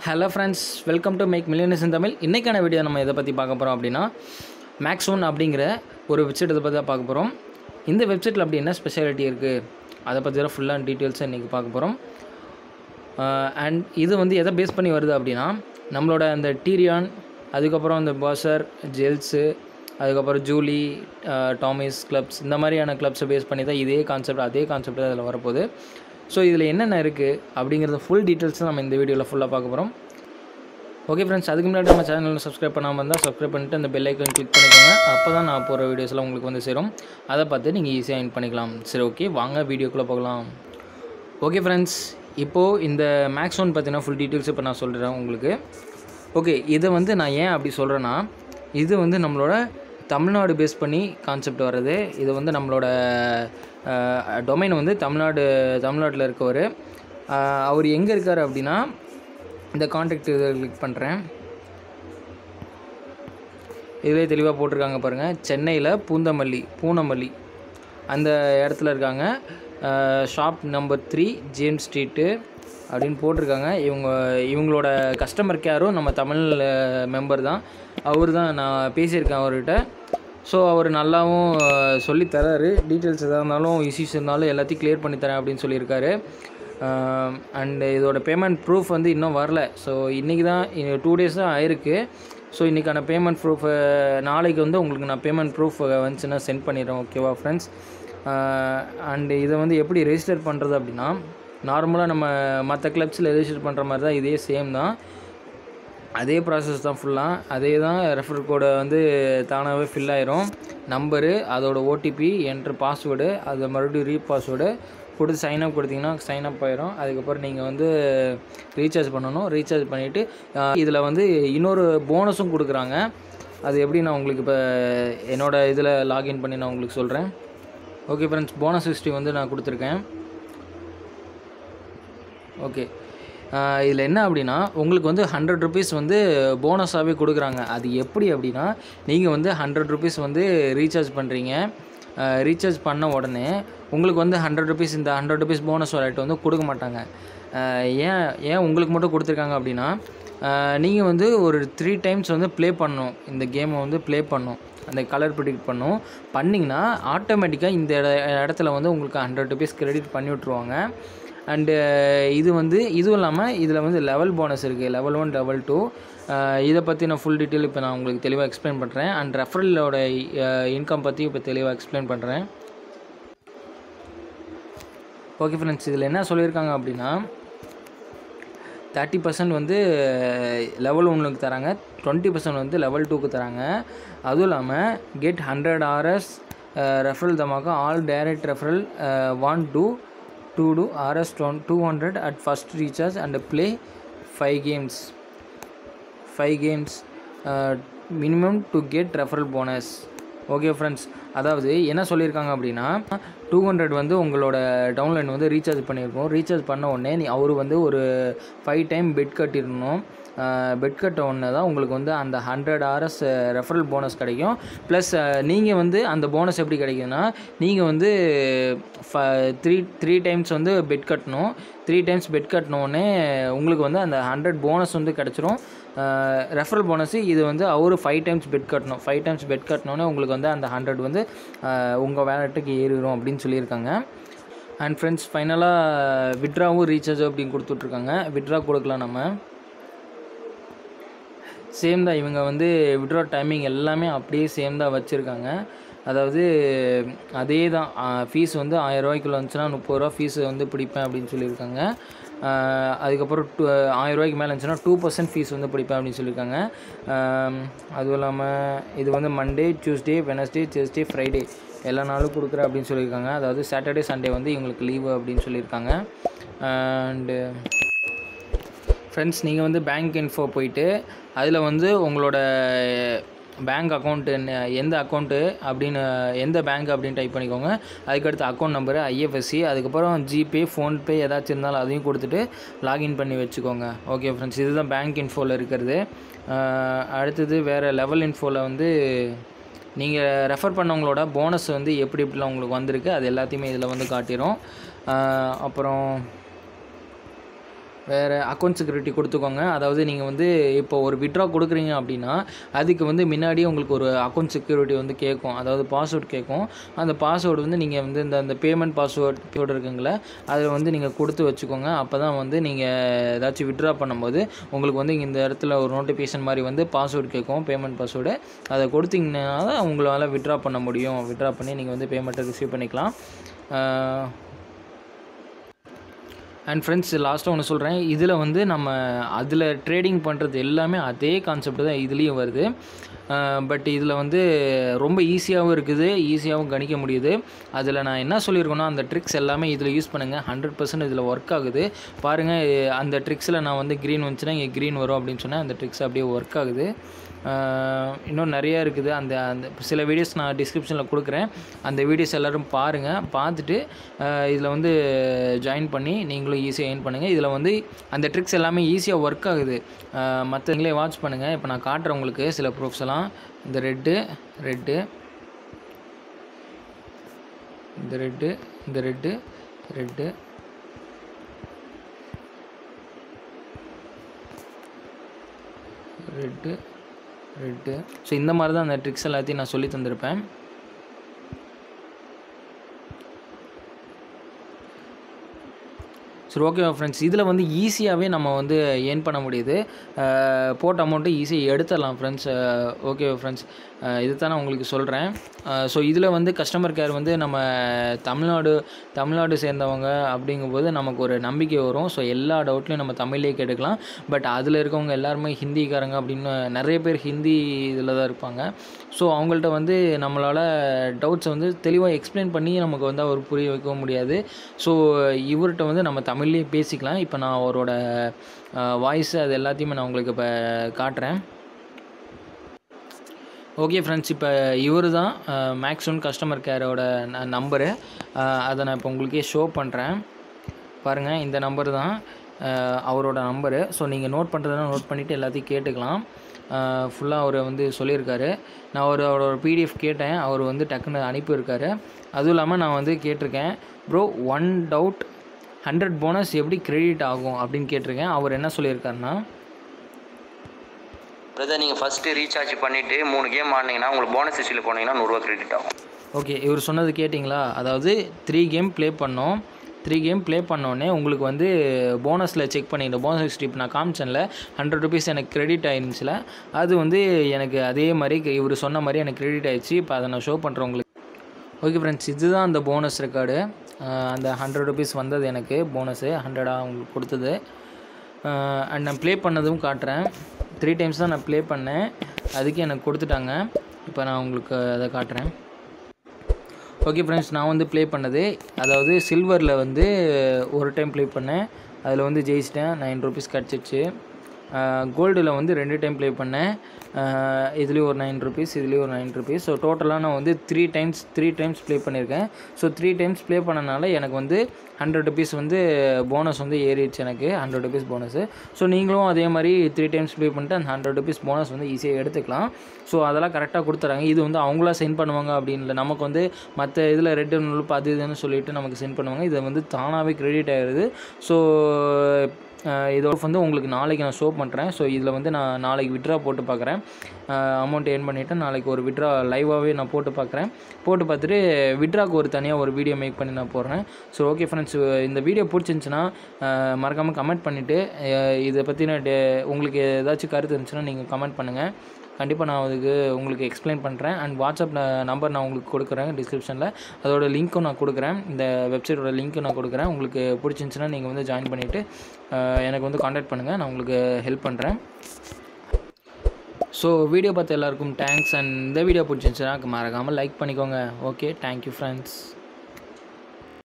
hello friends welcome to make millions in Tamil இன்றைக்கான video நம்ம எதை பற்றி பார்க்க போகிறோம் அப்படின்னா மேக்ஸோன் அப்படிங்கிற ஒரு வெப்சைட் இதை பற்றி தான் பார்க்க போகிறோம் இந்த வெப்சைட்டில் அப்படி என்ன ஸ்பெஷாலிட்டி இருக்குது அதை பற்றி தான் ஃபுல்லாக டீட்டெயில்ஸை இன்றைக்கி பார்க்க போகிறோம் அண்ட் இது வந்து எதை பேஸ் பண்ணி வருது அப்படின்னா நம்மளோட அந்த டீரியான் அதுக்கப்புறம் இந்த பாசர் ஜெல்ஸு அதுக்கப்புறம் ஜூலி டாமிஸ் கிளப்ஸ் இந்த மாதிரியான கிளப்ஸை பேஸ் பண்ணி தான் இதே கான்செப்ட் அதே கான்செப்ட் தான் இதில் வரப்போகுது ஸோ இதில் என்னென்ன இருக்குது அப்படிங்கிறத ஃபுல் டீட்டெயில்ஸ் நம்ம இந்த வீடியோவில் ஃபுல்லாக பார்க்க போகிறோம் ஓகே ஃப்ரெண்ட்ஸ் அதுக்கு முன்னாடி நம்ம சேனலில் சப்ஸ்கிரைப் பண்ணாமல் இருந்தால் சப்ஸ்கிரைப் பண்ணிட்டு அந்த பெல் ஐக்கன் கிளிக் பண்ணிக்கோங்க அப்போ தான் நான் போகிற வீடியோஸ்லாம் உங்களுக்கு வந்து சேரும் அதை பார்த்து நீங்கள் ஈஸியாக இன் பண்ணிக்கலாம் சரி ஓகே வாங்க வீடியோக்குள்ளே போகலாம் ஓகே ஃப்ரெண்ட்ஸ் இப்போது இந்த மேக்ஸ் ஒன் பார்த்தீங்கன்னா ஃபுல் டீட்டெயில்ஸ் இப்போ நான் சொல்கிறேன் உங்களுக்கு ஓகே இதை வந்து நான் ஏன் அப்படி சொல்கிறேன்னா இது வந்து நம்மளோட தமிழ்நாடு பேஸ் பண்ணி கான்செப்ட் வர்றது இது வந்து நம்மளோட டொமைன் வந்து தமிழ்நாடு தமிழ்நாட்டில் இருக்கவர் அவர் எங்கே இருக்கார் அப்படின்னா இந்த காண்டாக்ட் இதை கிளிக் பண்ணுறேன் இதிலே தெளிவாக போட்டிருக்காங்க பாருங்கள் சென்னையில் பூந்தமல்லி பூனமல்லி அந்த இடத்துல இருக்காங்க shop number three James street அப்படின்னு போட்டிருக்காங்க இவங்க இவங்களோட கஸ்டமர் கேரும் நம்ம தமிழ் மெம்பர் தான் அவர் தான் நான் பேசியிருக்கேன் அவர்கிட்ட ஸோ அவர் நல்லாவும் சொல்லி தராரு டீட்டெயில்ஸ் எதாக இருந்தாலும் இஷ்யூஸ் இருந்தாலும் எல்லாத்தையும் கிளியர் பண்ணி தரேன் அப்படின்னு சொல்லியிருக்காரு அண்டு இதோட பேமெண்ட் ப்ரூஃப் வந்து இன்னும் வரல ஸோ இன்றைக்கி தான் டூ டேஸ் தான் ஆயிருக்கு ஸோ இன்றைக்கான பேமெண்ட் ப்ரூஃப் நாளைக்கு வந்து உங்களுக்கு நான் பேமெண்ட் ப்ரூஃப் வந்துச்சுன்னா சென்ட் பண்ணிடுறேன் ஓகேவா ஃப்ரெண்ட்ஸ் அண்டு இதை வந்து எப்படி ரெஜிஸ்டர் பண்ணுறது அப்படின்னா நார்மலாக நம்ம மற்ற கிளப்ஸில் ரெஜிஸ்டர் பண்ணுற மாதிரி தான் இதே சேம் தான் அதே ப்ராசஸ் தான் ஃபுல்லாக அதே தான் ரெஃபர் கோடை வந்து தானாகவே ஃபில் ஆயிரும் நம்பரு அதோட ஓடிபி என்ட்ரு பாஸ்வேர்டு அதை மறுபடியும் ரீ பாஸ்வேர்டு கொடுத்து சைன் அப் கொடுத்தீங்கன்னா சைன் அப் ஆயிரும் அதுக்கப்புறம் நீங்கள் வந்து ரீசார்ஜ் பண்ணணும் ரீசார்ஜ் பண்ணிவிட்டு இதில் வந்து இன்னொரு போனஸும் கொடுக்குறாங்க அது எப்படி நான் உங்களுக்கு இப்போ என்னோடய இதில் லாகின் பண்ணி நான் உங்களுக்கு சொல்கிறேன் ஓகே ஃப்ரெண்ட்ஸ் போனஸ் ஹிஸ்ட்ரி வந்து நான் கொடுத்துருக்கேன் ஓகே இதில் என்ன அப்படின்னா உங்களுக்கு வந்து ஹண்ட்ரட் ருபீஸ் வந்து போனஸாகவே கொடுக்குறாங்க அது எப்படி அப்படின்னா நீங்கள் வந்து ஹண்ட்ரட் ருபீஸ் வந்து ரீசார்ஜ் பண்ணுறீங்க ரீசார்ஜ் பண்ண உடனே உங்களுக்கு வந்து ஹண்ட்ரட் ருபீஸ் இந்த ஹண்ட்ரட் ருபீஸ் போனஸ் வாலெட் வந்து கொடுக்க மாட்டாங்க ஏன் ஏன் உங்களுக்கு மட்டும் கொடுத்துருக்காங்க அப்படின்னா நீங்கள் வந்து ஒரு த்ரீ டைம்ஸ் வந்து ப்ளே பண்ணணும் இந்த கேமை வந்து ப்ளே பண்ணணும் அந்த கலர் ப்ரிடிக்ட் பண்ணும் பண்ணிங்கன்னா ஆட்டோமேட்டிக்காக இந்த இடத்துல வந்து உங்களுக்கு ஹண்ட்ரட் ருபீஸ் கிரெடிட் பண்ணி விட்ருவாங்க அண்டு இது வந்து இதுவும் இல்லாமல் இதில் வந்து லெவல் போனஸ் இருக்குது லெவல் ஒன் லெவல் டூ இதை பற்றி நான் ஃபுல் டீட்டெயில் இப்போ நான் உங்களுக்கு தெளிவாக எக்ஸ்பிளைன் பண்ணுறேன் அண்ட் ரெஃபரலோட இன்கம் பற்றி இப்போ தெளிவாக எக்ஸ்பிளைன் பண்ணுறேன் ஓகே ஃப்ரெண்ட்ஸ் இதில் என்ன சொல்லியிருக்காங்க அப்படின்னா தேர்ட்டி பர்சன்ட் வந்து லெவல் ஒன்றுக்கு தராங்க டுவெண்ட்டி பர்சன்ட் வந்து லெவல் டூக்கு தராங்க அதுவும் இல்லாமல் கெட் ஹண்ட்ரட் ஆர்எஸ் ரெஃபரல் தமாக்கா all direct referral one two two two RS டொன் two hundred at first recharge and play five games five games minimum to get referral bonus okay friends அதாவது என்ன சொல்லியிருக்காங்க அப்படின்னா டூ ஹண்ட்ரட் வந்து உங்களோட downline வந்து recharge பண்ணியிருக்கோம் ரீசார்ஜ் பண்ண உடனே நீ அவர் வந்து ஒரு ஃபைவ் டைம் பெட் கட்டிடணும் பெட் கட்ட ஒன்று தான் உங்களுக்கு வந்து அந்த ஹண்ட்ரட் ஆர்எஸ் ரெஃபரல் போனஸ் கிடைக்கும் ப்ளஸ் நீங்கள் வந்து அந்த போனஸ் எப்படி கிடைக்குதுன்னா நீங்கள் வந்து ஃப த்ரீ த்ரீ டைம்ஸ் வந்து பெட் கட்டணும் த்ரீ டைம்ஸ் பெட் கட்டினோடனே உங்களுக்கு வந்து அந்த ஹண்ட்ரட் போனஸ் வந்து கிடச்சிரும் ரெஃபரல் போனஸு இது வந்து அவர் ஃபைவ் டைம்ஸ் பெட் கட்டணும் ஃபைவ் டைம்ஸ் பெட் கட்டினோன்னே உங்களுக்கு வந்து அந்த ஹண்ட்ரட் வந்து உங்கள் வேலெட்டுக்கு ஏறிடும் அப்படின்னு சொல்லியிருக்காங்க அண்ட் ஃப்ரெண்ட்ஸ் ஃபைனலாக விட்ராவும் ரீசார்ஜ் அப்படின்னு கொடுத்துட்ருக்காங்க விட்ரா கொடுக்கலாம் நம்ம சேம் தான் இவங்க வந்து விட்ரா டைமிங் எல்லாமே அப்படியே சேம் தான் வச்சுருக்காங்க அதாவது அதே தான் ஃபீஸ் வந்து ஆயிரரூவாய்க்குள்ள வந்துச்சுன்னா முப்பது ரூபா ஃபீஸ் வந்து பிடிப்பேன் அப்படின்னு சொல்லியிருக்காங்க அதுக்கப்புறம் டூ ஆயிரரூவாய்க்கு மேலே இருந்துச்சுன்னா டூ பர்சன்ட் ஃபீஸ் வந்து பிடிப்பேன் அப்படின்னு சொல்லியிருக்காங்க அதுவும் இல்லாமல் இது வந்து Monday Tuesday Wednesday Thursday Friday எல்லா நாளும் கொடுக்குறேன் அப்படின்னு சொல்லியிருக்காங்க அதாவது சாட்டர்டே சண்டே வந்து இவங்களுக்கு லீவு அப்படின்னு சொல்லியிருக்காங்க அண்டு ஃப்ரெண்ட்ஸ் நீங்கள் வந்து பேங்க் இன்ஃபோ போயிட்டு அதில் வந்து உங்களோட பேங்க் அக்கௌண்ட்டு எந்த அக்கௌண்ட்டு அப்படின்னு எந்த பேங்க் அப்படின்னு டைப் பண்ணிக்கோங்க அதுக்கடுத்து அக்கௌண்ட் நம்பரு ஐஎஃப்எஸ்சி அதுக்கப்புறம் ஜிபே ஃபோன்பே ஏதாச்சும் இருந்தாலும் அதையும் கொடுத்துட்டு லாகின் பண்ணி வச்சுக்கோங்க ஓகே ஃப்ரெண்ட்ஸ் இதுதான் பேங்க் இன்ஃபோவில் இருக்கிறது அடுத்தது வேறு லெவல் இன்ஃபோவில் வந்து நீங்கள் ரெஃபர் பண்ணவங்களோட போனஸ் வந்து எப்படி எப்படிலாம் உங்களுக்கு வந்திருக்கு அது எல்லாத்தையுமே இதில் வந்து காட்டிடும் அப்புறம் வேறு அக்கௌண்ட் செக்யூரிட்டி கொடுத்துக்கோங்க அதாவது நீங்கள் வந்து இப்போ ஒரு விட்ரா கொடுக்குறீங்க அப்படின்னா அதுக்கு வந்து முன்னாடியே உங்களுக்கு ஒரு அக்கௌண்ட் செக்யூரிட்டி வந்து கேட்கும் அதாவது பாஸ்வேர்டு கேட்கும் அந்த பாஸ்வேர்டு வந்து நீங்கள் வந்து இந்த அந்த பேமெண்ட் பாஸ்வேர்டு இருக்குங்களே அதை வந்து நீங்கள் கொடுத்து வச்சுக்கோங்க அப்போ தான் வந்து நீங்கள் ஏதாச்சும் விட்ரா பண்ணும்போது உங்களுக்கு வந்து இந்த இடத்துல ஒரு நோட்டிஃபிகேஷன் மாதிரி வந்து பாஸ்வேர்டு கேட்கும் பேமெண்ட் பாஸ்வேர்டு அதை கொடுத்தீங்கன்னா தான் உங்களால் விட்ரா பண்ண முடியும் விட்ரா பண்ணி நீங்கள் வந்து பேமெண்ட்டை ரிசீவ் பண்ணிக்கலாம் அண்ட் ஃப்ரெண்ட்ஸ் லாஸ்ட்டாக ஒன்று சொல்கிறேன் இதில் வந்து நம்ம அதில் ட்ரேடிங் பண்ணுறது எல்லாமே அதே கான்செப்ட் தான் இதுலேயும் வருது பட் இதில் வந்து ரொம்ப ஈஸியாகவும் இருக்குது ஈஸியாகவும் கணிக்க முடியுது அதில் நான் என்ன சொல்லியிருக்கேன்னா அந்த ட்ரிக்ஸ் எல்லாமே இதில் யூஸ் பண்ணுங்கள் ஹண்ட்ரட் பர்சன்ட் இதில் ஒர்க் ஆகுது பாருங்கள் அந்த ட்ரிக்ஸில் நான் வந்து க்ரீன் வந்துச்சுன்னா இங்கே க்ரீன் வரும் அப்படின்னு சொன்னேன் அந்த ட்ரிக்ஸ் அப்படியே ஒர்க் ஆகுது இன்னும் நிறையா இருக்குது அந்த அந்த சில வீடியோஸ் நான் டிஸ்கிரிப்ஷனில் கொடுக்குறேன் அந்த வீடியோஸ் எல்லோரும் பாருங்கள் பார்த்துட்டு இதில் வந்து ஜாயின் பண்ணி நீங்களும் ஈஸியாக ஏர்ன் பண்ணுங்கள் இதில் வந்து அந்த ட்ரிக்ஸ் எல்லாமே ஈஸியாக ஒர்க் ஆகுது மற்றவங்களே வாட்ச் பண்ணுங்கள் இப்போ நான் காட்டுறேன் உங்களுக்கு சில ப்ரூஃப்ஸ் எல்லாம் இந்த ரெட்டு ரெட்டு இந்த ரெட்டு இந்த red red red red so இந்த மாதிரி தான் அந்த ட்ரிக்ஸ் எல்லாத்தையும் நான் சொல்லி தந்திருப்பேன் சரி ஓகே ஃப்ரெண்ட்ஸ் இதில் வந்து ஈஸியாகவே நம்ம வந்து ஏர்ன் பண்ண முடியுது போட்ட அமௌண்ட்டு ஈஸியாக எடுத்துடலாம் ஃப்ரெண்ட்ஸ் ஓகே ஃப்ரெண்ட்ஸ் இது தான் நான் உங்களுக்கு சொல்கிறேன் ஸோ இதில் வந்து கஸ்டமர் கேர் வந்து நம்ம தமிழ்நாடு தமிழ்நாடு சேர்ந்தவங்க அப்படிங்கும்போது நமக்கு ஒரு நம்பிக்கை வரும் ஸோ எல்லா டவுட்லையும் நம்ம தமிழ்லேயே கேட்டுக்கலாம் பட் அதில் இருக்கவங்க எல்லாருமே ஹிந்திக்காரங்க அப்படின்னு நிறைய பேர் ஹிந்தி இதில் தான் இருப்பாங்க ஸோ அவங்கள்ட்ட வந்து நம்மளால் டவுட்ஸை வந்து தெளிவாக எக்ஸ்பிளைன் பண்ணி நமக்கு வந்து அவர் புரிய வைக்க முடியாது ஸோ இவர்கிட்ட வந்து நம்ம தமிழ்லேயே பேசிக்கலாம் இப்போ நான் அவரோட வாய்ஸ் அது எல்லாத்தையுமே நான் உங்களுக்கு இப்போ காட்டுறேன் ஓகே ஃப்ரெண்ட்ஸ் இப்போ இவர் தான் மேக்ஸோன் கஸ்டமர் கேரோட நம்பரு அதை நான் இப்போ உங்களுக்கே ஷோ பண்ணுறேன் பாருங்கள் இந்த நம்பர் தான் அவரோட நம்பரு ஸோ நீங்கள் நோட் பண்ணுறதுனா நோட் பண்ணிவிட்டு எல்லாத்தையும் கேட்டுக்கலாம் ஃபுல்லாக அவர் வந்து சொல்லியிருக்காரு நான் ஒரு அவரோட பிடிஎஃப் கேட்டேன் அவர் வந்து டக்குன்னு அனுப்பியிருக்காரு அதுவும் இல்லாமல் நான் வந்து கேட்டிருக்கேன் bro one doubt hundred bonus எப்படி கிரெடிட் ஆகும் அப்படின்னு கேட்டிருக்கேன் அவர் என்ன சொல்லியிருக்காருன்னா பிரதர் நீங்கள் ஃபஸ்ட்டு ரீசார்ஜ் பண்ணிவிட்டு மூணு கேம் ஆடினீங்கன்னா உங்களுக்கு போனஸ் ஹிஸ்ட்ரியில் போனீங்கன்னா நூறுரூவா கிரெடிட் ஆகும் ஓகே இவர் சொன்னது கேட்டிங்களா அதாவது த்ரீ கேம் ப்ளே பண்ணோம் த்ரீ கேம் ப்ளே பண்ணோடனே உங்களுக்கு வந்து போனஸில் செக் பண்ணிட்டேன் போனஸ் ஹிஸ்ட்ரி இப்போ நான் காமிச்சேன்ல ஹண்ட்ரட் ருபீஸ் எனக்கு கிரெடிட் ஆயிருந்துச்சுல அது வந்து எனக்கு அதே மாதிரி இவர் சொன்ன மாதிரி எனக்கு கிரெடிட் ஆயிடுச்சு இப்போ அதை நான் ஷோ பண்ணுறேன் உங்களுக்கு ஓகே ஃப்ரெண்ட்ஸ் இதுதான் அந்த போனஸ் ரெக்கார்டு அந்த ஹண்ட்ரட் ருபீஸ் வந்தது எனக்கு போனஸு ஹண்ட்ரடாக உங்களுக்கு கொடுத்தது அண்ட் நான் ப்ளே பண்ணதும் காட்டுறேன் த்ரீ டைம்ஸ் தான் நான் ப்ளே பண்ணேன் அதுக்கு எனக்கு கொடுத்துட்டாங்க இப்போ நான் உங்களுக்கு அதை காட்டுறேன் ஓகே ஃப்ரெண்ட்ஸ் நான் வந்து ப்ளே பண்ணது அதாவது சில்வரில் வந்து ஒரு டைம் ப்ளே பண்ணேன் அதில் வந்து ஜெயிச்சிட்டேன் நைன் ருபீஸ் கிடச்சிச்சு கோல்டில் வந்து ரெண்டு டைம் ப்ளே பண்ணேன் இதுலேயும் ஒரு நைன் ருபீஸ் இதுலேயும் ஒரு நைன் ருபீஸ் ஸோ டோட்டலாக நான் வந்து three times three times play பண்ணியிருக்கேன் ஸோ த்ரீ டைம்ஸ் ப்ளே பண்ணனால எனக்கு வந்து ஹண்ட்ரட் ருபீஸ் வந்து போனஸ் வந்து ஏறிடுச்சு எனக்கு ஹண்ட்ரட் ருபீஸ் போனஸு ஸோ நீங்களும் அதே மாதிரி த்ரீ டைம்ஸ் ப்ளே பண்ணிட்டு அந்த ஹண்ட்ரட் ருபீஸ் போனஸ் வந்து ஈஸியாக எடுத்துக்கலாம் ஸோ அதெல்லாம் கரெக்டாக கொடுத்துறாங்க இது வந்து அவங்களா சென்ட் பண்ணுவாங்க அப்படின்னு இல்லை நமக்கு வந்து மற்ற இதில் ரெட் நுழுப்பு அது இதுன்னு சொல்லிட்டு நமக்கு சென்ட் பண்ணுவாங்க இதை வந்து தானாகவே கிரெடிட் ஆகிடுது ஸோ இதோட வந்து உங்களுக்கு நாளைக்கு நான் ஷோ பண்ணுறேன் ஸோ இதில் வந்து நான் நாளைக்கு விட்ரா போட்டு பார்க்குறேன் அமௌண்ட் ஏர்ன் பண்ணிவிட்டு நாளைக்கு ஒரு விட்ரா லைவாகவே நான் போட்டு பார்க்குறேன் போட்டு பார்த்துட்டு விட்ராக்கு ஒரு தனியாக ஒரு வீடியோ மேக் பண்ணி நான் போடுறேன் ஸோ ஓகே ஃப்ரெண்ட்ஸ் இந்த வீடியோ பிடிச்சிருந்துச்சின்னா மறக்காமல் கமெண்ட் பண்ணிவிட்டு இதை பற்றின டே உங்களுக்கு ஏதாச்சும் கருத்து இருந்துச்சுன்னா நீங்கள் கமெண்ட் பண்ணுங்கள் கண்டிப்பாக நான் அதுக்கு உங்களுக்கு எக்ஸ்பிளைன் பண்ணுறேன் அண்ட் வாட்ஸ்அப் நம்பர் நான் உங்களுக்கு கொடுக்குறேன் டிஸ்கிரிப்ஷனில் அதோட லிங்க்கும் நான் கொடுக்குறேன் இந்த வெப்சைட்டோட லிங்க்கும் நான் கொடுக்குறேன் உங்களுக்கு பிடிச்சிருந்துச்சின்னா நீங்கள் வந்து ஜாயின் பண்ணிவிட்டு எனக்கு வந்து காண்டாக்ட் பண்ணுங்கள் நான் உங்களுக்கு ஹெல்ப் பண்ணுறேன் ஸோ வீடியோ பார்த்த எல்லாருக்கும் தேங்க்ஸ் அண்ட் இந்த வீடியோ பிடிச்சிருந்துச்சுன்னா மறக்காமல் லைக் பண்ணிக்கோங்க ஓகே தேங்க்யூ ஃப்ரெண்ட்ஸ்